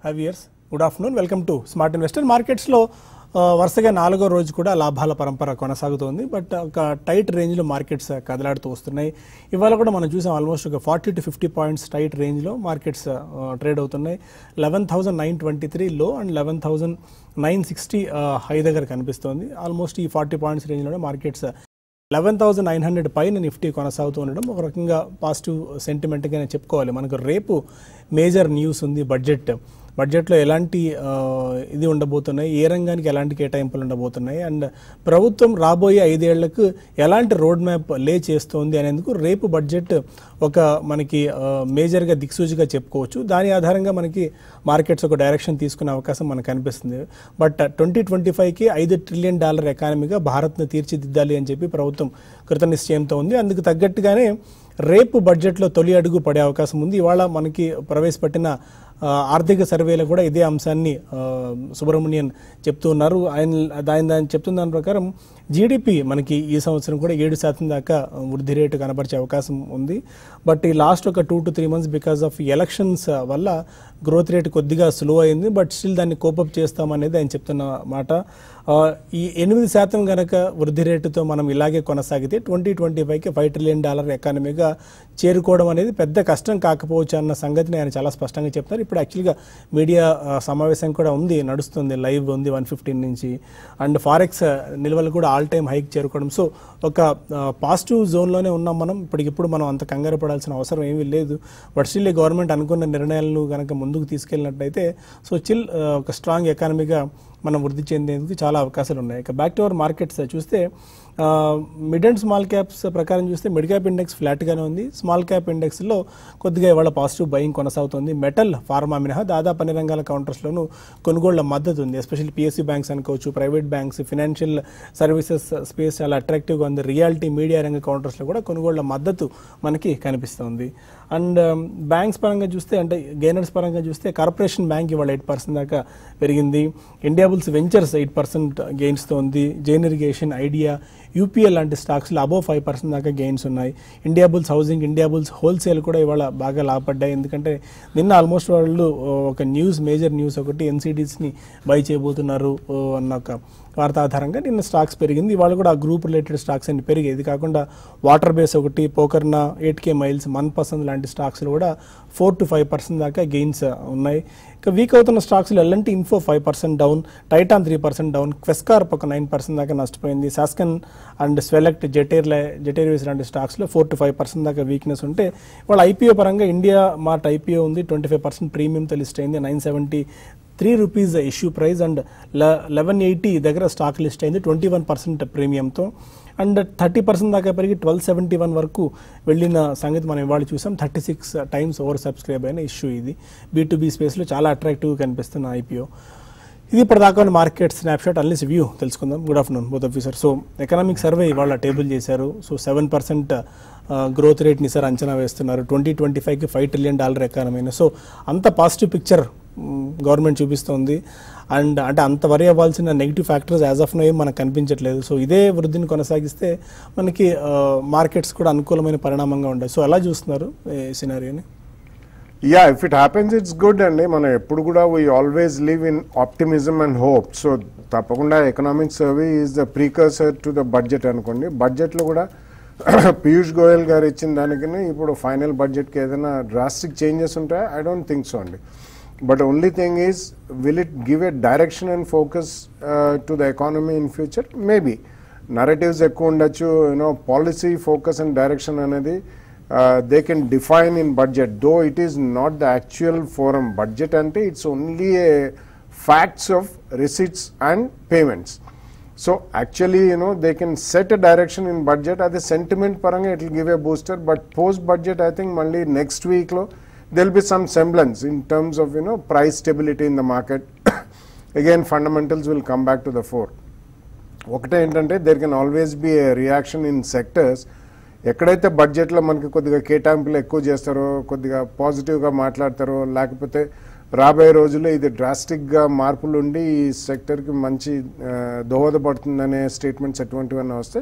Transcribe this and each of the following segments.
Have years good afternoon welcome to smart investor మార్కెట్స్లో ఆ, వరుసగా నాలుగో రోజు కూడా లాభాల పరంపర కొనసాగుతోంది బట్ ఒక టైట్ రేంజ్లో మార్కెట్స్ కదలాడుతూ వస్తున్నాయి ఇవాళ కూడా మనం చూసాం ఆల్మోస్ట్ ఒక forty to fifty points tight రేంజ్లో మార్కెట్స్ ట్రేడ్ అవుతున్నాయి eleven thousand nine twenty three లో and eleven thousand nine sixty high దగ్గర కనిపిస్తోంది ఆల్మోస్ట్ ఈ ఫార్టీ పాయింట్స్ రేంజ్లోనే markets eleven thousand nine hundred పైన నిఫ్టీ కొనసాగుతూ ఉండడం ఒక రకంగా పాజిటివ్ సెంటిమెంట్గానే చెప్పుకోవాలి మనకు రేపు మేజర్ న్యూస్ ఉంది బడ్జెట్ బడ్జెట్లో ఎలాంటి ఆ, ఇది ఉండబోతున్నాయి ఏ రంగానికి ఎలాంటి కేటాయింపులు ఉండబోతున్నాయి అండ్ ప్రభుత్వం రాబోయే ఐదేళ్లకు ఎలాంటి రోడ్ మ్యాప్ లే చేస్తోంది అనేందుకు రేపు బడ్జెట్ ఒక మనకి ఆ, మేజర్గా దిక్సూచిగా చెప్పుకోవచ్చు దాని ఆధారంగా మనకి మార్కెట్స్ ఒక డైరెక్షన్ తీసుకునే అవకాశం మనకు కనిపిస్తుంది బట్ ట్వంటీ ట్వంటీ ఫైవ్కి ఐదు ట్రిలియన్ డాలర్ ఎకానమీగా భారత్ను తీర్చిదిద్దాలి అని చెప్పి ప్రభుత్వం కృత నిశ్చయంతో ఉంది అందుకు తగ్గట్టుగానే రేపు బడ్జెట్లో తొలి అడుగు పడే అవకాశం ఉంది ఇవాళ మనకి ప్రవేశపెట్టిన ఆ, ఆర్థిక సర్వేలో కూడా ఇదే అంశాన్ని ఆ, సుబ్రహ్మణ్యన్ చెప్తూ ఉన్నారు ఆయన దాని దాని చెప్తున్న దాని ప్రకారం జీడిపి మనకి ఈ సంవత్సరం కూడా ఏడు శాతం దాకా వృద్ధి రేటు కనబరిచే అవకాశం ఉంది బట్ ఈ లాస్ట్ ఒక two to three months because of elections వల్ల గ్రోత్ రేట్ కొద్దిగా స్లో అయింది బట్ స్టిల్ దాన్ని కోపప్ చేస్తామనేది ఆయన చెప్తున్న మాట ఆ, ఈ ఎనిమిది శాతం గనక వృద్ధి రేటుతో మనం ఇలాగే కొనసాగితే ట్వంటీ ట్వంటీ ఫైవ్కి ఫైవ్ ట్రిలియన్ డాలర్ ఎకానమీగా చేరుకోవడం అనేది పెద్ద కష్టం కాకపోవచ్చు అన్న సంగతిని ఆయన చాలా స్పష్టంగా చెప్తున్నారు ఇప్పుడు యాక్చువల్గా మీడియా ఆ, సమావేశం కూడా ఉంది నడుస్తుంది లైవ్ ఉంది వన్ ఫిఫ్టీన్ నుంచి అండ్ ఫారెక్స్ నిల్వలు కూడా ఆల్ టైమ్ హైక్ చేరుకోవడం సో ఒక పాజిటివ్ జోన్లోనే ఉన్నాం మనం ఇప్పటికిప్పుడు మనం అంత కంగారు పడాల్సిన అవసరం ఏమీ లేదు బట్ స్టిల్ ఈ గవర్నమెంట్ అనుకున్న నిర్ణయాలను కనుక ముందుకు తీసుకెళ్ళినట్టయితే సో చిల్ ఒక స్ట్రాంగ్ ఎకానమీగా మనం వృద్ధి చెందేందుకు చాలా అవకాశాలు ఉన్నాయి ఇక బ్యాక్ టు అవర్ మార్కెట్స్ చూస్తే మిడ్ అండ్ స్మాల్ క్యాప్స్ ప్రకారం చూస్తే మిడ్ క్యాప్ ఇండెక్స్ ఫ్లాట్గానే ఉంది స్మాల్ క్యాప్ ఇండెక్స్లో కొద్దిగా ఇవాళ పాజిటివ్ బయింగ్ కొనసాగుతుంది మెటల్ ఫార్మా మినహా దాదాపు అన్ని రంగాల కౌంటర్స్లోనూ కొనుగోళ్ల మద్దతు ఉంది ఎస్పెషల్లీ పిఎస్సీ బ్యాంక్స్ అనుకోవచ్చు private banks financial services space చాలా అట్రాక్టివ్గా ఉంది రియాలిటీ మీడియా రంగ కౌంటర్స్లో కూడా కొనుగోళ్ల మద్దతు మనకి కనిపిస్తుంది అండ్ బ్యాంక్స్ పరంగా చూస్తే అంటే గెయినర్స్ పరంగా చూస్తే కార్పొరేషన్ బ్యాంక్ ఇవాళ ఎయిట్ పర్సెంట్ దాకా పెరిగింది India Bulls ventures eight percent గెయిన్స్తో ఉంది జైన్ ఇరిగేషన్ ఐడియా యూపీఎల్ లాంటి స్టాక్స్లో అబోవ్ ఫైవ్ పర్సెంట్ దాకా గెయిన్స్ ఉన్నాయి India Bulls housing India Bulls wholesale కూడా ఇవాళ బాగా లాభపడ్డాయి ఎందుకంటే నిన్న ఆల్మోస్ట్ వాళ్ళు ఒక న్యూస్ మేజర్ న్యూస్ ఒకటి ఎన్సీడీస్ని బై చేయబోతున్నారు ఓ, అన్న ఒక వార్త ఆధారంగా నిన్న స్టాక్స్ పెరిగింది ఇవాళ కూడా ఆ గ్రూప్ రిలేటెడ్ స్టాక్స్ అన్ని పెరిగాయి ఇది కాకుండా వాటర్ బేస్ ఒకటి పోకర్నా ఎయిట్ కే మైల్స్ మన్ పర్సెంట్ లాంటి స్టాక్స్లో కూడా ఫోర్ టు ఫైవ్ పర్సెంట్ దాకా గెయిన్స్ ఉన్నాయి ఇక వీక్ అవుతున్న స్టాక్స్లో LNT info five percent down Titan three percent down Quess Corp ఒక నైన్ పర్సెంట్ దాకా నష్టపోయింది సాస్కన్ అండ్ స్వెలెక్ట్ జెటేర్ జెటేర్వేస్ లాంటి స్టాక్స్లో ఫోర్ టు ఫైవ్ పర్సెంట్ దాకా వీక్నెస్ ఉంటే వాళ్ళ ఐపీఓ పరంగా ఇండియా మార్ట్ ఐపీఓ ఉంది ట్వంటీ ఫైవ్ పర్సెంట్ ప్రీమియంతో లిస్ట్ అయింది nine seventy three rupees issue price and eleven eighty దగ్గర స్టాక్ లిస్ట్ అయింది ట్వంటీ వన్ పర్సెంట్ ప్రీమియంతో అండ్ థర్టీ పర్సెంట్ దాకా పెరిగి ట్వెల్వ్ సెవెంటీ వన్ వరకు వెళ్ళిన సంగతి మనం ఇవాళ చూసాం thirty six times over subscribe అయిన ఇష్యూ ఇది బీ టు బీ స్పేస్లో చాలా అట్రాక్టివ్గా కనిపిస్తున్న ఐపీఓ ఇది ఇప్పటిదాకా మార్కెట్ స్నాప్షాట్ అన్లీస్ వ్యూ తెలుసుకుందాం good afternoon both of sir so economic survey ఇవాళ టేబుల్ చేశారు సో సెవెన్ పర్సెంట్ గ్రోత్ రేట్ని సార్ అంచనా వేస్తున్నారు ట్వంటీ ట్వంటీ ఫైవ్కి ఫైవ్ ట్రిలియన్ డాలర్ ఎకానమీని సో అంత పాజిటివ్ పిక్చర్ గవర్నమెంట్ చూపిస్తోంది అండ్ అంటే అంత వరి అవ్వాల్సిన negative factors as of now ఏం మనకు కనిపించట్లేదు సో ఇదే వృద్ధిని కొనసాగిస్తే మనకి మార్కెట్స్ కూడా అనుకూలమైన పరిణామంగా ఉంటాయి సో ఎలా చూస్తున్నారు ఈ సినారియోని yeah if it happens it's good అండి మనం ఎప్పుడు కూడా we always live in optimism and hope so తప్పకుండా economic survey is the precursor to the budget అనుకోండి బడ్జెట్లో కూడా పీయూష్ గోయల్ గారు ఇచ్చిన దానికి ఇప్పుడు ఫైనల్ బడ్జెట్కి ఏదైనా డ్రాస్టిక్ చేంజెస్ ఉంటాయా ఐ డోంట్ థింక్ సో అండి but only thing is will it give a direction and focus to the economy in future maybe narratives ఎక్కువ ఉండొచ్చు you know policy focus and direction అనేది they can define in budget though it is not the actual forum budget అంటే it's only a facts of receipts and payments so actually you know they can set a direction in budget అదే sentiment పరంగా it will give a booster but post budget I think మళ్ళీ next వీక్లో there'll be some semblance in terms of you know price stability in the market again fundamentals will come back to the fore ఒకటే ఏంటంటే there can always be a reaction in sectors ఎక్కడైతే బడ్జెట్లో మనకి కొద్దిగా కేటాయింపులు ఎక్కువ చేస్తారో కొద్దిగా పాజిటివ్గా మాట్లాడతారో లేకపోతే రాబోయే రోజుల్లో ఇది డ్రాస్టిక్గా మార్పులు ఉండి ఈ సెక్టర్కి మంచి ఆ, దోహదపడుతుందనే స్టేట్మెంట్స్ ఎటువంటివన్నీ వస్తే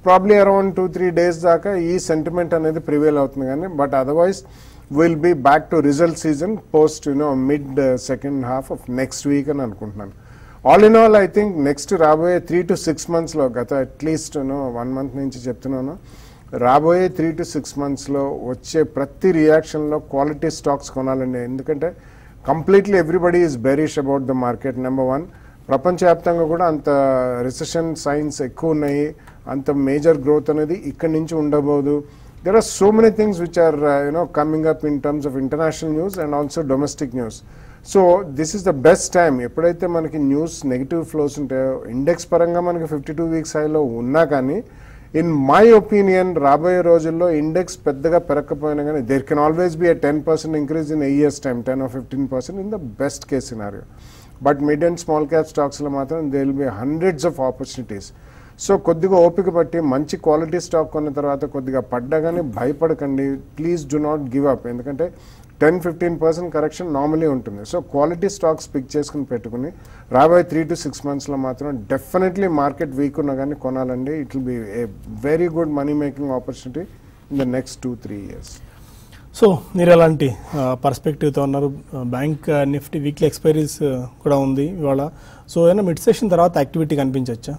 probably around two three days దాకా ఈ సెంటిమెంట్ అనేది ప్రివేల్ అవుతుంది కానీ but otherwise will be back to result season post you know mid second half of next week అని అనుకుంటున్నాను all in all I think next రాబోయే త్రీ టు సిక్స్ మంత్స్లో గత అట్లీస్ట్ వన్ మంత్ నుంచి చెప్తున్నాను రాబోయే త్రీ టు సిక్స్ మంత్స్లో వచ్చే ప్రతి రియాక్షన్లో క్వాలిటీ స్టాక్స్ కొనాలండి ఎందుకంటే completely everybody is bearish about the market number one ప్రపంచవ్యాప్తంగా కూడా అంత రిసెషన్ సైన్స్ ఎక్కువ ఉన్నాయి అంత మేజర్ గ్రోత్ అనేది ఇక్కడి నుంచి ఉండబోదు there are so many things which are you know coming up in terms of international news and also domestic news so this is the best time ఎప్పుడైతే మనకి న్యూస్ నెగిటివ్ ఫ్లోస్ ఉంటాయో ఇండెక్స్ పరంగా మనకి fifty two weeks హైలో ఉన్నా కానీ in my opinion రాబోయే రోజుల్లో ఇండెక్స్ పెద్దగా పెరగకపోయినా కానీ there can always be a ten percent increase in years time ten or fifteen percent in the best case scenario but mid and small cap స్టాక్స్లో మాత్రం they will be hundreds of opportunities so కొద్దిగా ఓపిక పట్టి మంచి quality stock కొన్న తర్వాత కొద్దిగా పడ్డగానే భయపడకండి please do not give up ఎందుకంటే ten fifteen percent correction normally ఉంటుంది సో క్వాలిటీ స్టాక్స్ పిక్ చేసుకుని పెట్టుకుని రాబోయే త్రీ టు సిక్స్ మంత్స్లో మాత్రం డెఫినెట్లీ మార్కెట్ వీక్ ఉన్నా కానీ కొనాలండి it will be a very good money making opportunity in the next two three years so మీరు ఎలాంటి పర్స్పెక్టివ్తో ఉన్నారు బ్యాంక్ నిఫ్టీ వీక్లీ ఎక్స్పైరీస్ కూడా ఉంది ఇవాళ సో ఏమైనా మిడ్ సెషన్ తర్వాత యాక్టివిటీ కనిపించవచ్చా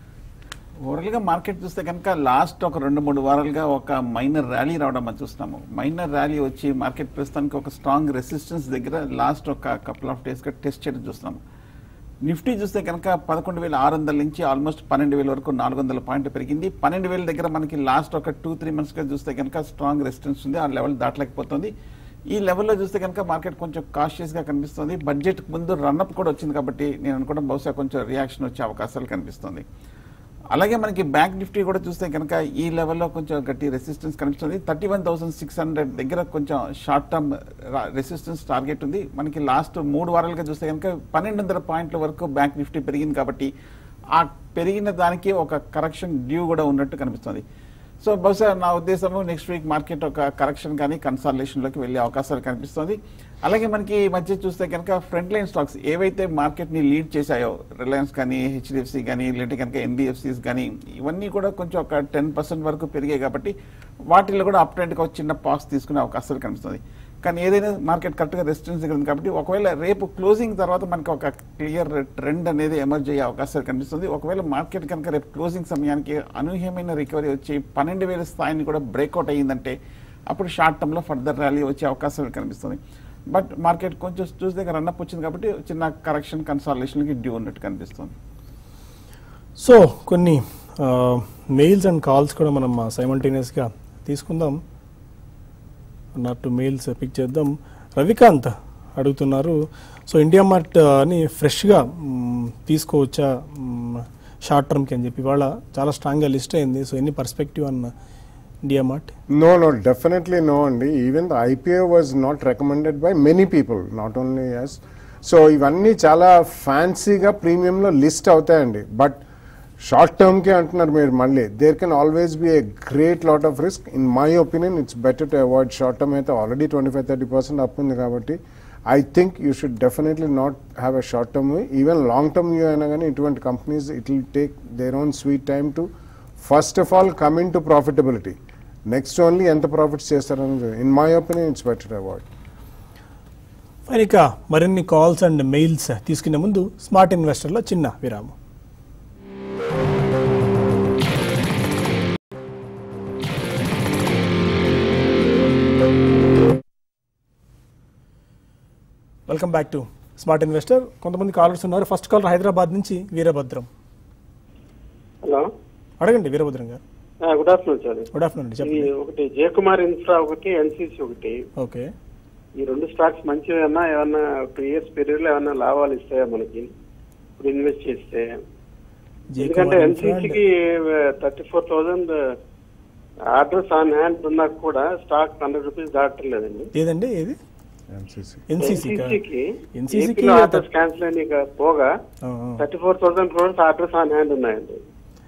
ఓవరాల్గా మార్కెట్ చూస్తే కనుక లాస్ట్ ఒక రెండు మూడు వారాలుగా ఒక మైనర్ ర్యాలీ రావడం మనం చూస్తున్నాము మైనర్ ర్యాలీ వచ్చి మార్కెట్ ప్రస్తుతానికి ఒక స్ట్రాంగ్ రెసిస్టెన్స్ దగ్గర లాస్ట్ ఒక కపుల్ ఆఫ్ డేస్గా టెస్ట్ చేయడం చూస్తున్నాము నిఫ్టీ చూస్తే కనుక పదకొండు వేల ఆరు వందల నుంచి ఆల్మోస్ట్ పన్నెండు వేల వరకు నాలుగు వందల పాయింట్ పెరిగింది పన్నెండు వేల దగ్గర మనకి లాస్ట్ ఒక టూ త్రీ మంత్స్గా చూస్తే కనుక స్ట్రాంగ్ రెసిస్టెన్స్ ఉంది ఆ లెవెల్ దాటలేకపోతుంది ఈ లెవెల్లో చూస్తే కనుక మార్కెట్ కొంచెం కాషియస్గా కనిపిస్తుంది బడ్జెట్ ముందు రన్అప్ కూడా వచ్చింది కాబట్టి నేను అనుకోవడం బహుశా కొంచెం రియాక్షన్ వచ్చే అవకాశాలు కనిపిస్తుంది అలాగే మనకి బ్యాంక్ నిఫ్టీ కూడా చూస్తే కనుక ఈ లెవెల్లో కొంచెం గట్టి రెసిస్టెన్స్ కనిపిస్తుంది thirty one thousand six hundred దగ్గర కొంచెం షార్ట్ టర్మ్ రెసిస్టెన్స్ టార్గెట్ ఉంది మనకి లాస్ట్ మూడు వారాలుగా చూస్తే కనుక పన్నెండు వందల పాయింట్ల వరకు బ్యాంక్ నిఫ్టీ పెరిగింది కాబట్టి ఆ పెరిగిన దానికి ఒక కరెక్షన్ డ్యూ కూడా ఉన్నట్టు కనిపిస్తుంది సో బహుశా నా ఉద్దేశము నెక్స్ట్ వీక్ మార్కెట్ ఒక కరెక్షన్ కానీ కన్సాలేషన్లోకి వెళ్ళే అవకాశాలు కనిపిస్తుంది అలాగే మనకి ఈ మధ్య చూస్తే కనుక ఫ్రంట్ లైన్ స్టాక్స్ ఏవైతే మార్కెట్ని లీడ్ చేశాయో రిలయన్స్ కానీ హెచ్డిఎఫ్సి కానీ లేదంటే కనుక ఎన్బిఎఫ్సిస్ కానీ ఇవన్నీ కూడా కొంచెం ఒక టెన్ పర్సెంట్ వరకు పెరిగాయి కాబట్టి వాటిల్లో కూడా అప్ ట్రెండ్కి ఒక చిన్న పాస్ తీసుకునే అవకాశాలు కనిపిస్తుంది కానీ ఏదైనా మార్కెట్ కరెక్ట్గా రెసిస్టెన్స్ దగ్గర ఉంది కాబట్టి ఒకవేళ రేపు క్లోజింగ్ తర్వాత మనకి ఒక క్లియర్ ట్రెండ్ అనేది ఎమర్జ్ అయ్యే అవకాశాలు కనిపిస్తుంది ఒకవేళ మార్కెట్ కనుక రేపు క్లోజింగ్ సమయానికి అనూహ్యమైన రికవరీ వచ్చి పన్నెండు వేల స్థాయిని కూడా బ్రేక్అవుట్ అయ్యిందంటే అప్పుడు షార్ట్ టర్మ్లో ఫర్దర్ ర్యాలీ వచ్చే అవకాశాలు కనిపిస్తుంది బట్ మార్కెట్ కొంచెం చూస్తే రన్అప్ వచ్చింది కాబట్టి చిన్న కరెక్షన్ కన్సాలేషన్కి డ్యూ ఉన్నట్టు కనిపిస్తుంది సో కొన్ని మెయిల్స్ అండ్ కాల్స్ కూడా మనం సైమల్టేనియస్గా తీసుకుందాం నాటు మెయిల్స్ పిక్ చేద్దాం రవికాంత్ అడుగుతున్నారు సో ఇండియా మార్ట్ అని ఫ్రెష్గా మ్, తీసుకోవచ్చా షార్ట్ టర్మ్కి అని చెప్పి ఇవాళ చాలా స్ట్రాంగ్గా లిస్ట్ అయింది సో ఎన్ని పర్స్పెక్టివ్ అన్న India mart No, no, definitely no, Andy. Even the IPO was not recommended by many people, not only us. So ఇవన్నీ చాలా ఫ్యాన్సీగా ప్రీమియంలో లిస్ట్ అవుతాయండి బట్ షార్ట్ టర్మ్కి అంటున్నారు మీరు మళ్ళీ there can always be a great lot of risk in my opinion it's better to avoid short term అయితే already twenty five thirty percent up ఉంది కాబట్టి I think you should definitely not have a short term even long term view అయినా కానీ ఇటువంటి companies it will take their own sweet time to first of all come in to profitability next only ఎంత profits చేస్తారని in my opinion it's better avoid మరి ఇక మరిన్ని calls and mails తీసుకునే ముందు స్మార్ట్ ఇన్వెస్టర్లో చిన్న విరామం welcome back to smart investor కొంతమంది కాలర్స్ ఉన్నారు ఫస్ట్ కాలర్ హైదరాబాద్ నుంచి వీరభద్రం హలో అడగండి వీరభద్రం గారు ఆ, good afternoon sir good afternoon అండి ఇది చెప్పండి ఒకటి జయకుమార్ ఇన్ఫ్రా ఒకటి ఎన్సీసీ ఒకటి ఓకే ఈ రెండు స్టాక్స్ మంచివేనా ఏమన్నా టూ ఇయర్స్ పీరియడ్ లో ఏమన్నా లాభాలు ఇస్తాయా మనకి ఇప్పుడు ఇన్వెస్ట్ చేస్తే ఎందుకంటే జయకుమార్ ఎన్సీసీకి thirty four thousand orders on hand ఉన్నా కూడా స్టాక్ హండ్రెడ్ రూపీస్ దాటలేదండి ఏదండి ఏది ఎంసీసీ ఎన్సీసీ ఎన్సీసీకి NCC కి ఆర్డర్స్ క్యాన్సిల్ అయిన పోగా thirty four thousand crores orders on hand ఉన్నాయండి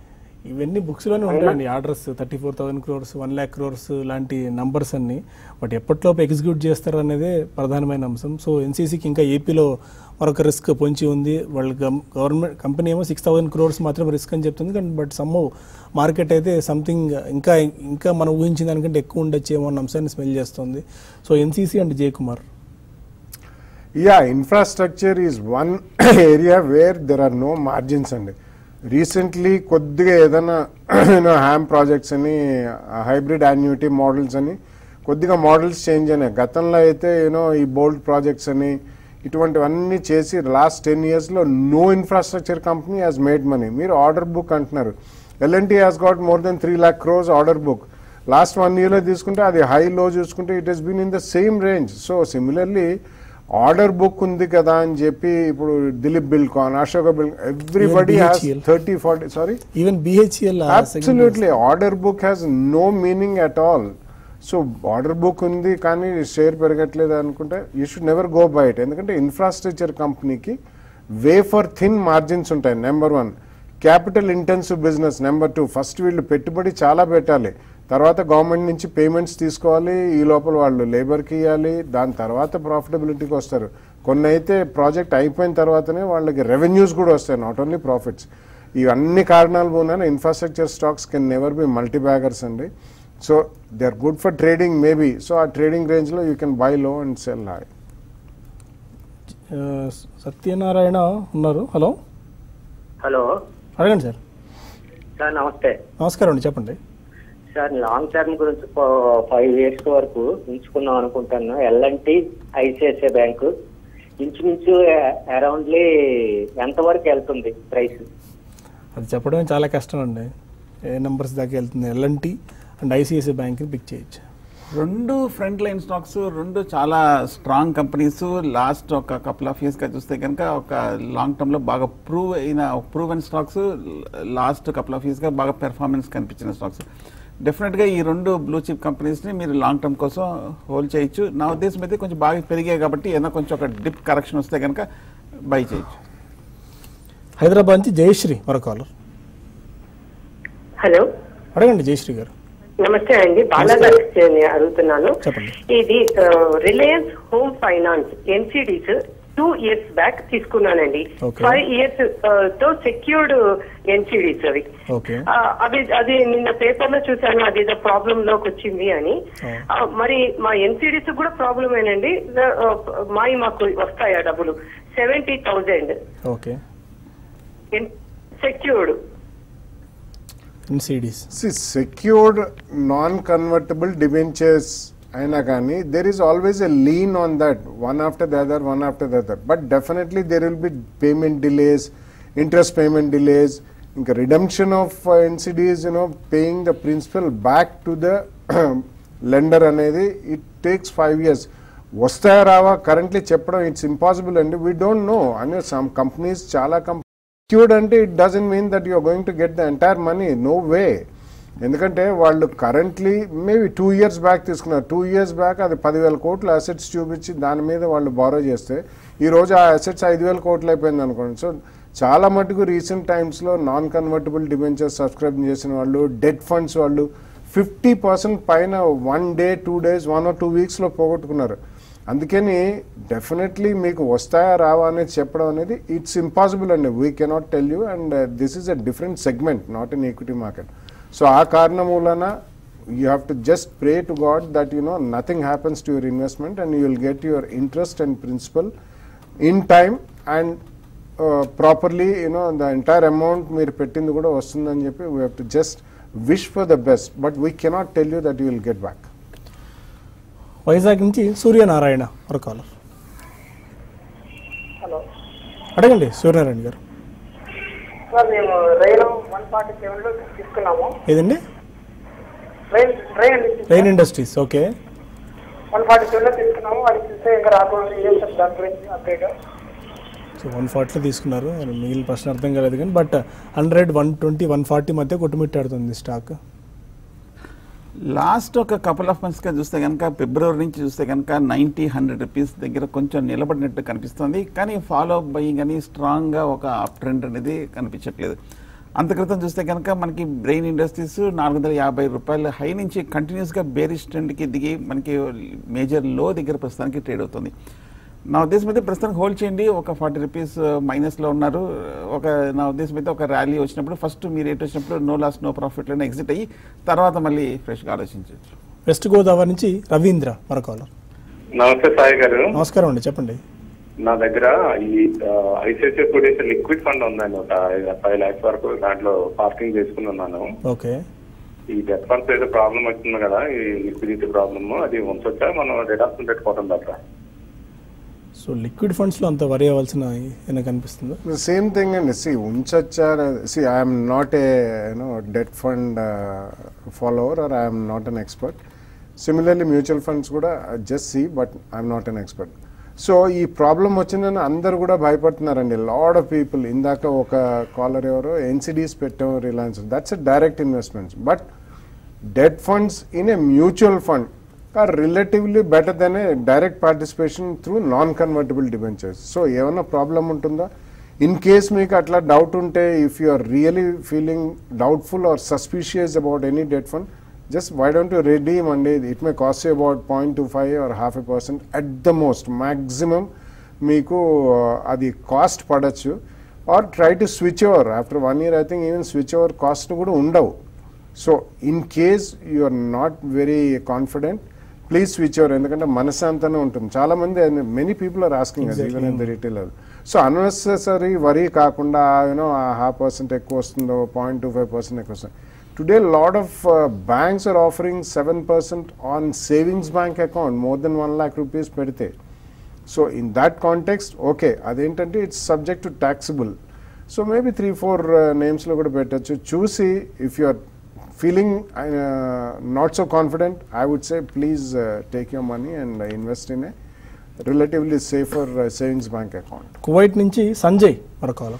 ఇవన్నీ బుక్స్లోనే ఉంటాయండి orders thirty four thousand crores one lakh crores లాంటి నంబర్స్ అన్ని బట్ ఎప్పటిలోపు ఎగ్జిక్యూట్ చేస్తారు అనేదే ప్రధానమైన అంశం సో ఎన్సీసీకి ఇంకా ఏపీలో మరొక రిస్క్ పొంచి ఉంది వాళ్ళ గవర్నమెంట్ కంపెనీ ఏమో సిక్స్ థౌసండ్ క్రోర్స్ మాత్రం రిస్క్ అని చెప్తుంది కానీ బట్ సమ్ మార్కెట్ అయితే సంథింగ్ ఇంకా ఇంకా మనం ఊహించిన దానికంటే ఎక్కువ ఉండొచ్చేమో అన్న అంశాన్ని స్మెల్ చేస్తుంది so NCC and Jayakumar yeah infrastructure is one area where there are no margins అండి రీసెంట్లీ కొద్దిగా ఏదైనా యూనో హ్యామ్ ప్రాజెక్ట్స్ అని హైబ్రిడ్ యాన్యూటీ మోడల్స్ అని కొద్దిగా మోడల్స్ చేంజ్ అయినాయి గతంలో అయితే యూనో ఈ బోల్డ్ ప్రాజెక్ట్స్ అని ఇటువంటివన్నీ చేసి లాస్ట్ టెన్ ఇయర్స్లో no infrastructure company has made money మీరు ఆర్డర్ బుక్ అంటున్నారు LNT has got more than three lakh crores order book last one ఇయర్లో తీసుకుంటే అది హై లో చూసుకుంటే it has been in the same range so similarly order book ఉంది కదా అని చెప్పి ఇప్పుడు దిలీప్ బిల్కాన్ అశోక బిల్ everybody has BHEL. Thirty forty sorry even BHEL absolutely order book has no meaning at all so order book ఉంది కానీ share పెరగట్లేదు అనుకుంటే you should never go buy it ఎందుకంటే ఇన్ఫ్రాస్ట్రక్చర్ కంపెనీకి వేఫర్ థిన్ మార్జిన్స్ ఉంటాయి number one capital intensive business number two first వీళ్ళు పెట్టుబడి చాలా పెట్టాలి తర్వాత గవర్నమెంట్ నుంచి పేమెంట్స్ తీసుకోవాలి ఈ లోపల వాళ్ళు లేబర్కి ఇవ్వాలి దాని తర్వాత ప్రాఫిటబిలిటీకి వస్తారు కొన్ని అయితే ప్రాజెక్ట్ అయిపోయిన తర్వాతనే వాళ్ళకి రెవెన్యూస్ కూడా వస్తాయి నాట్ ఓన్లీ ప్రాఫిట్స్ ఇవన్నీ కారణాలు పోయినా infrastructure stocks can never be multi baggers అండి so they are good for trading maybe so ఆ ట్రేడింగ్ రేంజ్లో you can buy low and sell high Satyanarayana ఉన్నారు హలో హలో అడగండి సార్ సార్ నమస్తే నమస్కారం అండి చెప్పండి సార్ లాంగ్ టర్మ్ గురించి ఫైవ్ ఇయర్స్ వరకు ఉంచుకుందాం అనుకుంటాను ఎల్ఎన్టీ ఐసిఐసిఐ బ్యాంకు ఇంచుమించు అరౌండ్లీ ఎంత వరకు వెళ్తుంది ప్రైస్ అది చెప్పడమే చాలా కష్టం అండి ఏ నెంబర్స్ దాకా వెళ్తుంది ఎల్ఎన్టీ అండ్ ఐసిఐసిఐ బ్యాంక్ని పిక్ చేయొచ్చు రెండు ఫ్రంట్ లైన్ స్టాక్స్ రెండు చాలా స్ట్రాంగ్ కంపెనీస్ లాస్ట్ ఒక కపుల్ ఆఫ్ ఇయర్స్ గా చూస్తే కనుక ఒక లాంగ్ టర్మ్ లో బాగా ప్రూవ్ అయిన ప్రూవ్ అయిన stocks last couple of years గా బాగా పెర్ఫార్మెన్స్ కనిపించిన స్టాక్స్ డెఫినెట్ గా ఈ రెండు బ్లూ చిప్ కంపెనీస్ ని మీరు లాంగ్ టర్మ్ కోసం హోల్డ్ చేయొచ్చు నా ఉద్దేశం అయితే కొంచెం బాగా పెరిగాయి కాబట్టి ఏదైనా కొంచెం ఒక డిప్ కరెక్షన్ వస్తే కనుక బై చేయొచ్చు హైదరాబాద్ నుంచి జయశ్రీ మరో కాలర్ హలో అడగండి జయశ్రీ గారు నమస్తే అండి బాలాగారి అడుగుతున్నాను చెప్పండి. ఇది Reliance home finance NCDs two years back తీసుకున్నానండి Okay. ఫైవ్ ఇయర్స్ తో సెక్యూర్డ్ ఎన్సిడీస్ అవి ఓకే ఆ, అవి అది నిన్న పేపర్ లో చూసాను అది ఏదో ప్రాబ్లం లోకి వచ్చింది అని Oh. ఆ, మరి మా ఎన్సిడీస్ కూడా ప్రాబ్లమేనండి మాయి మాకు వస్తాయా డబ్బులు seventy thousand okay secured NCDs సి సెక్యూర్డ్ నాన్ కన్వర్టబుల్ డిబెంచర్స్ అయినా కానీ there is always a lien on that one after the other one after the other but definitely there will be payment delays interest payment delays ఇంకా redemption of NCDs you know paying the principal back to the lender అనేది it takes five years వస్తాయా రావా currently చెప్పడం it's impossible అండి we don't know అనే some companies చాలా company secured అంటే it doesn't mean that you're going to get the entire money no way ఎందుకంటే వాళ్ళు currently maybe two years back తీసుకున్నారు టూ ఇయర్స్ బ్యాక్ అది పదివేల కోట్లు అసెట్స్ చూపించి దాని మీద వాళ్ళు బారో చేస్తే ఈ రోజు ఆ అసెట్స్ ఐదు వేల కోట్లు అయిపోయింది అనుకోండి సో చాలా మటుకు రీసెంట్ టైమ్స్లో నాన్ కన్వర్టబుల్ డిబెంచర్స్ సబ్స్క్రైబ్ చేసిన వాళ్ళు డెట్ ఫండ్స్ వాళ్ళు ఫిఫ్టీ పర్సెంట్ పైన one day two days one or two వీక్స్లో పోగొట్టుకున్నారు అందుకని డెఫినెట్లీ మీకు వస్తాయా రావా అనేది చెప్పడం అనేది ఇట్స్ ఇంపాసిబుల్ అండి we cannot tell you and this is a different segment not in equity market so ఆ కారణం మూలన you have to just pray to god that you know nothing happens to your investment and you will get your interest and principal in time and properly you know the entire amount మీరు పెట్టింది కూడా వస్తుందని చెప్పి we have to just wish for the best but we cannot tell you that you will get back Vizag నుంచి సూర్యనారాయణ మరో caller hello అడగండి సూర్యనారాయణ గారు sir మేము రైలు వన్ ఫార్టీ సెవెన్ లో తీసుకున్నాము ఏదండి train train Rain Industries okay one forty seven లో తీసుకున్నాము అది చూస్తే ఇంకా రాకుండా ఏం సార్ దాని గురించి అప్డేట్ సో వన్ ఫార్టీలో తీసుకున్నారు మిగిలిన ప్రశ్న అర్థం కాలేదు కానీ but hundred one twenty one forty మధ్య కొట్టుమిట్టాడుతుంది స్టాక్ లాస్ట్ ఒక కపుల్ ఆఫ్ మంత్స్గా చూస్తే కనుక ఫిబ్రవరి నుంచి చూస్తే కనుక నైంటీ హండ్రెడ్ రూపీస్ దగ్గర కొంచెం నిలబడినట్టు కనిపిస్తుంది కానీ ఫాలో అప్ బయింగ్ అని స్ట్రాంగ్గా ఒక అప్ ట్రెండ్ అనేది కనిపించట్లేదు అంత క్రితం చూస్తే కనుక మనకి బ్రెయిన్ ఇండస్ట్రీస్ నాలుగు వందల యాభై రూపాయల హై నుంచి కంటిన్యూస్గా బేరిష్ ట్రెండ్కి దిగి మనకి మేజర్ లో దగ్గర ప్రస్తుతానికి ట్రేడ్ అవుతుంది నా ఉద్దేశం అయితే ప్రస్తుతానికి హోల్డ్ చేయండి ఒక ఫార్టీ రూపీస్ మైనస్లో ఉన్నారు ఒక నా ఉద్దేశం అయితే ఒక ర్యాలీ వచ్చినప్పుడు ఫస్ట్ మీ రేట్ వచ్చినప్పుడు నో లాస్ నో ప్రాఫిట్లోనే ఎగ్జిట్ అయ్యి తర్వాత మళ్ళీ ఫ్రెష్గా ఆలోచించవచ్చు వెస్ట్ గోదావరి నుంచి రవీంద్ర మరొక caller. నమస్తే సాయి గారు నమస్కారం అండి చెప్పండి నా దగ్గర ఈ ఐసిఐసిఐ ప్రొడ్యూస్ లిక్విడ్ ఫండ్ ఉందండి ఒక ఫైవ్ లాక్స్ వరకు దాంట్లో పార్కింగ్ చేసుకుని ఉన్నాను ఓకే ఈ డెట్ ఫండ్స్ ఏదో ప్రాబ్లం వచ్చింది కదా ఈ లిక్విడిటీ ప్రాబ్లమ్ అది ఉంచొచ్చా మనం రిడక్షన్ పెట్టుకోవడం బెటర్ సో లిక్విడ్ ఫండ్స్లో అంత వరి అవ్వాల్సిన ఏమైనా కనిపిస్తుందా సేమ్ థింగ్ అండి సి ఉంచొచ్చా see I'm not a you know debt fund follower or I'm not an expert similarly mutual funds కూడా just see but I'm not an expert so ఈ ప్రాబ్లం వచ్చిందని అందరు కూడా భయపడుతున్నారండి లాడ్ ఆఫ్ పీపుల్ ఇందాక ఒక కాలర్ ఎవరో ఎన్సిడీస్ పెట్టాం Reliance that's a direct investments but debt funds in a mutual fund are relatively better than a direct participation through non-convertible debentures. So, ఏమైనా problem ఉంటుందా ఇన్ కేస్ మీకు అట్లా doubt ఉంటే if you are really feeling doubtful or suspicious about any debt fund just why don't you redeem అండి it may cost you about point two five or half a percent at the most maximum మీకు uh, అది cost పడచ్చు or try to switch over after one year I think even switch over cost కూడా ఉండవు so in case you are not very confident please switch over ఎందుకంటే మనశ్శాంతనే ఉంటుంది చాలా మంది many people are asking even in the retail level so unnecessary worry కాకుండా you know half percent ఎక్కువ వస్తుందో పాయింట్ టూ ఫైవ్ పర్సెంట్ ఎక్కువ వస్తుంది today lot of banks are offering seven percent on savings bank account more than one lakh rupees పెడితే so in that context okay అదేంటంటే it's subject to taxable so maybe three four నేమ్స్లో కూడా పెట్టచ్చు చూసి if you are feeling not so confident I would say please take your money and invest in a relatively safer savings bank account Kuwait నుంచి సంజయ్ మరొక caller.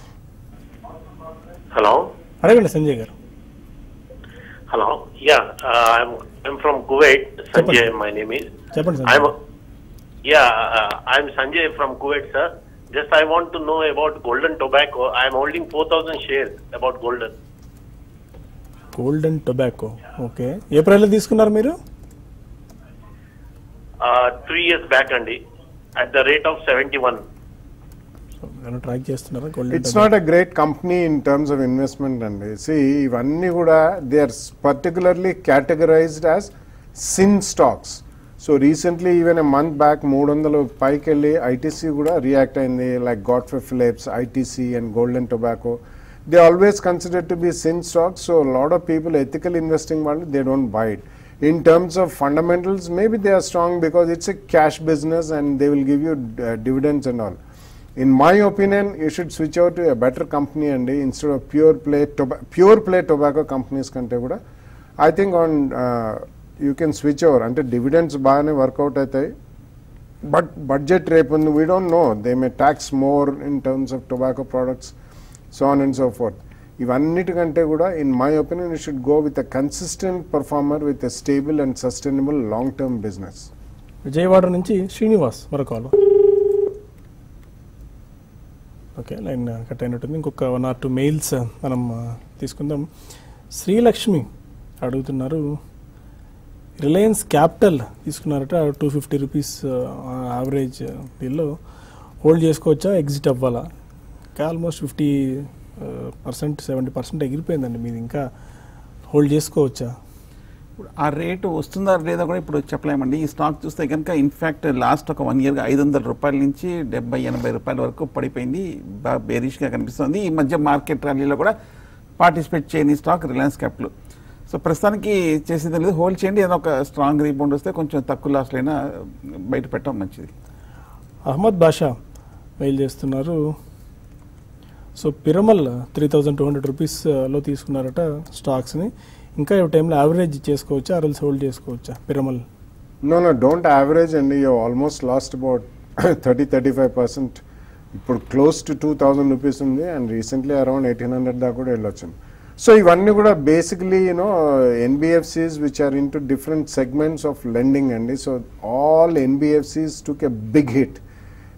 Hello. అడగండి సంజయ్ గారు Hello. Yeah, uh, I'm I'm from Kuwait. Sanjay, my name is. చెప్పండి I'm Sanjay yeah, uh, I'm Sanjay from Kuwait, sir. Just I want to know about Golden Tobacco. I'm holding 4,000 shares about Golden. Golden Tobacco okay ఏ ప్రైస్లో తీసుకున్నారు మీరు Uh, three years back, Andy, at the rate of 71. ఏమైనా track చేస్తున్నారా Golden it's not a great company in terms of investment అండి see ఇవన్నీ కూడా they are particularly categorized as sin stocks so recently even a month back మూడు వందలు పైకి వెళ్ళి ITC కూడా రియాక్ట్ అయింది like Godfrey Phillips ITC and Golden Tobacco they always consider to be sin stocks so lot of people ethical investing వాళ్ళు they don't buy it in terms of fundamentals maybe they are strong because it's a cash business and they will give you uh, dividends and all in my opinion you should switch over to a better company and instead of pure play toba- pure play tobacco companies కంటే కూడా I think on you can switch over అంటే dividends బాగానే work out అవుతాయి but budget రేపు ఉంది we don't know they may tax more in terms of tobacco products so on and so forth ఇవన్నిటికంటే కూడా in my opinion you should go with a consistent performer with a stable and sustainable long term business Vijayawada నుంచి శ్రీనివాస్ మరొక call okay line cut అయినట్టుంది ఇంకొక one or two mails మనం ఆ, తీసుకుందాం శ్రీలక్ష్మి అడుగుతున్నారు రిలయన్స్ క్యాపిటల్ తీసుకున్నారట టూ ఫిఫ్టీ రూపీస్ యావరేజ్ దీనిలో హోల్డ్ చేసుకోవచ్చా ఎగ్జిట్ అవ్వాలా ఇంకా almost fifty percent seventy percent ఎగిరిపోయిందండి మీది ఇంకా హోల్డ్ చేసుకోవచ్చా ఇప్పుడు ఆ రేటు వస్తుందా లేదా కూడా ఇప్పుడు చెప్పలేమండి ఈ స్టాక్ చూస్తే కనుక ఇన్ఫ్యాక్ట్ లాస్ట్ ఒక వన్ ఇయర్గా ఐదు వందల రూపాయల నుంచి డెబ్బై ఎనభై రూపాయల వరకు పడిపోయింది బాగా బేరిష్గా కనిపిస్తుంది ఈ మధ్య మార్కెట్ ర్యాలీలో కూడా పార్టిసిపేట్ చేయని స్టాక్ రిలయన్స్ క్యాపిటల్ సో ప్రస్తుతానికి చేసేది లేదు హోల్డ్ చేయండి ఏదైనా ఒక స్ట్రాంగ్ రీబౌండ్ వస్తే కొంచెం తక్కువ లాస్లో అయినా బయట పెట్టడం మంచిది అహ్మద్ బాషా మెయిల్ చేస్తున్నారు so Piramal three thousand two hundred రూపీస్లో తీసుకున్నారట స్టాక్స్ని ఇంకా ఈ టైంలో యావరేజ్ చేసుకోవచ్చా ఆర్ఎల్స్ హోల్డ్ చేసుకోవచ్చా Piramal no no don't average అండి you almost lost about thirty thirty five percent ఇప్పుడు close to two thousand rupees ఉంది and recently around eighteen hundred దాకా కూడా వెళ్ళొచ్చు సో ఇవన్నీ కూడా basically you know NBFCs which are in two different segments of lending అండి so all NBFCs took a big hit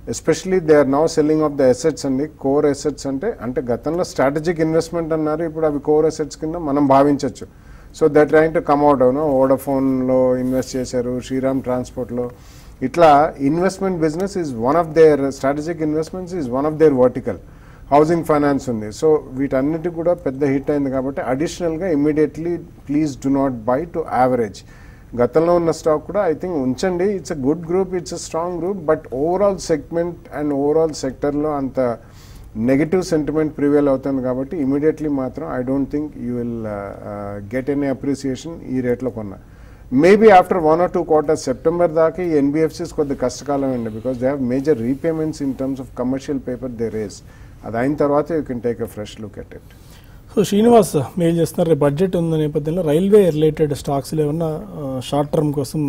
especially they are now selling off the assets అండి core assets అంటే అంటే గతంలో స్ట్రాటజిక్ ఇన్వెస్ట్మెంట్ అన్నారు ఇప్పుడు అవి కోర్ ఎసెట్స్ కింద మనం భావించవచ్చు so that train to come at అవును ఓడోఫోన్లో ఇన్వెస్ట్ చేశారు శ్రీరామ్ ట్రాన్స్పోర్ట్లో ఇట్లా investment business is one of their strategic investments is one of their vertical housing finance ఉంది సో వీటన్నిటి కూడా పెద్ద హిట్ అయింది కాబట్టి అడిషనల్గా immediately please do not buy to average గతంలో ఉన్న స్టాక్ కూడా ఐ థింక్ ఉంచండి it's a good group it's a strong group but overall segment and overall సెక్టర్లో అంత నెగటివ్ సెంటిమెంట్ ప్రివేల్ అవుతుంది కాబట్టి ఇమీడియట్లీ మాత్రం I don't think you will get any appreciation ఈ రేట్లో కొన్నా maybe after one or two quarters September దాకా ఈ ఎన్బిఎఫ్సిస్ కొద్ది కష్టకాలం అండి because they have major repayments in terms of commercial paper they raise అది అయిన తర్వాత you can take a fresh look at it so Srinivas mail చేస్తున్నారు రేపు బడ్జెట్ ఉన్న నేపథ్యంలో రైల్వే రిలేటెడ్ స్టాక్స్లో ఏమన్నా షార్ట్ టర్మ్ కోసం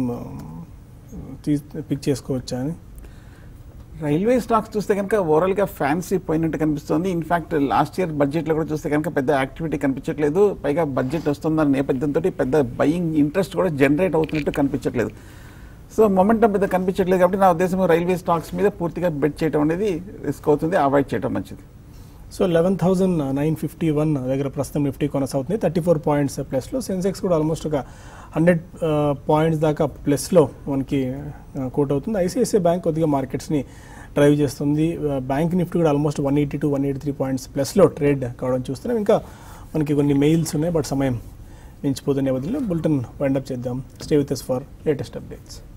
పిక్ చేసుకోవచ్చా అని రైల్వే స్టాక్స్ చూస్తే కనుక ఓవరాల్ గా ఫ్యాన్సీ పోయినట్టు కనిపిస్తుంది ఇన్ఫాక్ట్ లాస్ట్ ఇయర్ బడ్జెట్ లో కూడా చూస్తే కనుక పెద్ద యాక్టివిటీ కనిపించట్లేదు పైగా బడ్జెట్ వస్తుందన్న నేపథ్యంతో పెద్ద బయింగ్ ఇంట్రెస్ట్ కూడా జనరేట్ అవుతున్నట్టు కనిపించట్లేదు సో మొమెంటం పెద్ద కనిపించట్లేదు కాబట్టి నా ఉద్దేశం రైల్వే స్టాక్స్ మీద పూర్తిగా బెట్ చేయడం అనేది రిస్క్ అవుతుంది అవాయిడ్ చేయడం మంచిది so eleven thousand nine fifty one దగ్గర ప్రస్తుతం నిఫ్టీ కొనసాగుతుంది థర్టీ ఫోర్ పాయింట్స్ ప్లస్లో సెన్సెక్స్ కూడా ఆల్మోస్ట్ ఒక హండ్రెడ్ పాయింట్స్ దాకా ప్లస్లో మనకి కోట్ అవుతుంది ఐసిఐసిఐ బ్యాంక్ కొద్దిగా మార్కెట్స్ని డ్రైవ్ చేస్తుంది బ్యాంక్ నిఫ్టీ కూడా almost one eighty to one eighty three points ప్లస్లో ట్రేడ్ కావడం చూస్తున్నాం ఇంకా మనకి కొన్ని మెయిల్స్ ఉన్నాయి బట్ సమయం మించిపోతున్న నేపథ్యంలో బులెటిన్ వైండప్ చేద్దాం stay with for latest updates